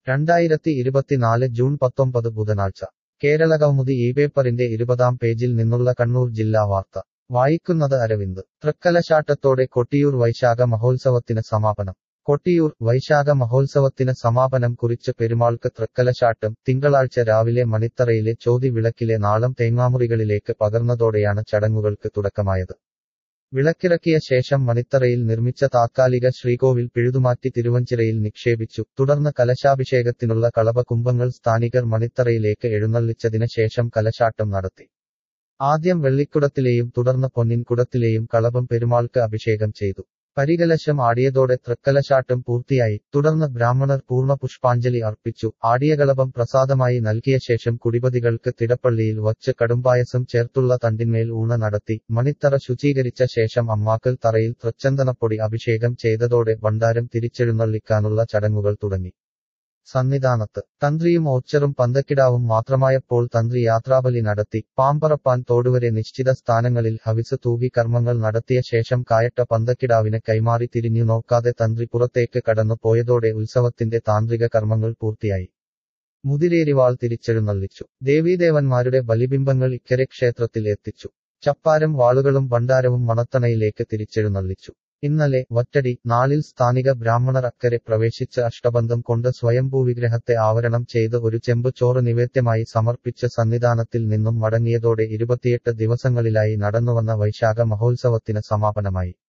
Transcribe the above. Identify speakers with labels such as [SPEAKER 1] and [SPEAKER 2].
[SPEAKER 1] രണ്ടായിരത്തി ഇരുപത്തിനാല് ജൂൺ പത്തൊമ്പത് ബുധനാഴ്ച കേരളകൗമുദി ഈ പേപ്പറിന്റെ ഇരുപതാം പേജിൽ നിന്നുള്ള കണ്ണൂർ ജില്ലാ വാർത്ത വായിക്കുന്നത് അരവിന്ദ് തൃക്കലശാട്ടത്തോടെ കൊട്ടിയൂർ വൈശാഖ മഹോത്സവത്തിന് സമാപനം കൊട്ടിയൂർ വൈശാഖ മഹോത്സവത്തിന് സമാപനം കുറിച്ച് പെരുമാൾക്ക് തൃക്കലശാട്ടം തിങ്കളാഴ്ച രാവിലെ മണിത്തറയിലെ ചോതി വിളക്കിലെ നാളം തേങ്ങാമുറികളിലേക്ക് പകർന്നതോടെയാണ് ചടങ്ങുകൾക്ക് തുടക്കമായത് വിളക്കിറക്കിയ ശേഷം മണിത്തറയിൽ നിർമ്മിച്ച താത്കാലിക ശ്രീകോവിൽ പിഴുതുമാറ്റി തിരുവഞ്ചിറയിൽ നിക്ഷേപിച്ചു തുടർന്ന് കലശാഭിഷേകത്തിനുള്ള കളഭകുംഭങ്ങൾ സ്ഥാനികർ മണിത്തറയിലേക്ക് എഴുന്നള്ളിച്ചതിന് ശേഷം കലശാട്ടം നടത്തി ആദ്യം വെള്ളിക്കുടത്തിലെയും തുടർന്ന് പൊന്നിൻകുടത്തിലെയും കളഭം പെരുമാൾക്ക് അഭിഷേകം ചെയ്തു പരികലശം ആടിയതോടെ തൃക്കലശാട്ടം പൂർത്തിയായി തുടർന്ന് ബ്രാഹ്മണർ പൂർണ്ണ പുഷ്പാഞ്ജലി അർപ്പിച്ചു ആടിയകളഭം പ്രസാദമായി നൽകിയ ശേഷം കുടിപതികൾക്ക് തിടപ്പള്ളിയിൽ വച്ച് കടുംപായസം ചേർത്തുള്ള തണ്ടിന്മേൽ ഊണ നടത്തി മണിത്തറ ശുചീകരിച്ച ശേഷം അമ്മാക്കൽ തറയിൽ തൃച്ചന്ദനപ്പൊടി അഭിഷേകം ചെയ്തതോടെ ഭണ്ഡാരം തിരിച്ചെഴുന്നള്ളിക്കാനുള്ള ചടങ്ങുകൾ തുടങ്ങി സന്നിധാനത്ത് തന്ത്രിയും ഓച്ചറും പന്തക്കിടാവും മാത്രമായപ്പോൾ തന്ത്രി യാത്രാബലി നടത്തി പാമ്പറപ്പാൻ തോടുവരെ നിശ്ചിത സ്ഥാനങ്ങളിൽ ഹവിസ് തൂകി കർമ്മങ്ങൾ നടത്തിയ ശേഷം കായട്ട പന്തക്കിടാവിന് കൈമാറി തിരിഞ്ഞു നോക്കാതെ തന്ത്രി പുറത്തേക്ക് കടന്നു പോയതോടെ ഉത്സവത്തിന്റെ താന്ത്രിക കർമ്മങ്ങൾ പൂർത്തിയായി മുതിരേരിവാൾ തിരിച്ചെഴുന്നള്ളിച്ചു ദേവീദേവന്മാരുടെ ബലിബിംബങ്ങൾ ഇക്കരെ ക്ഷേത്രത്തിൽ എത്തിച്ചു ചപ്പാരം വാളുകളും ഭണ്ഡാരവും മണത്തണയിലേക്ക് തിരിച്ചെഴുന്നള്ളിച്ചു ഇന്നലെ വറ്റടി നാളിൽ സ്ഥാനിക ബ്രാഹ്മണർ അക്കരെ പ്രവേശിച്ച് അഷ്ടബന്ധം കൊണ്ട് സ്വയംഭൂ വിഗ്രഹത്തെ ആവരണം ചെയ്ത് ഒരു ചെമ്പ് ചോറ് നിവേദ്യമായി സമർപ്പിച്ച് സന്നിധാനത്തിൽ നിന്നും മടങ്ങിയതോടെ ഇരുപത്തിയെട്ട് ദിവസങ്ങളിലായി നടന്നുവന്ന വൈശാഖ മഹോത്സവത്തിന് സമാപനമായി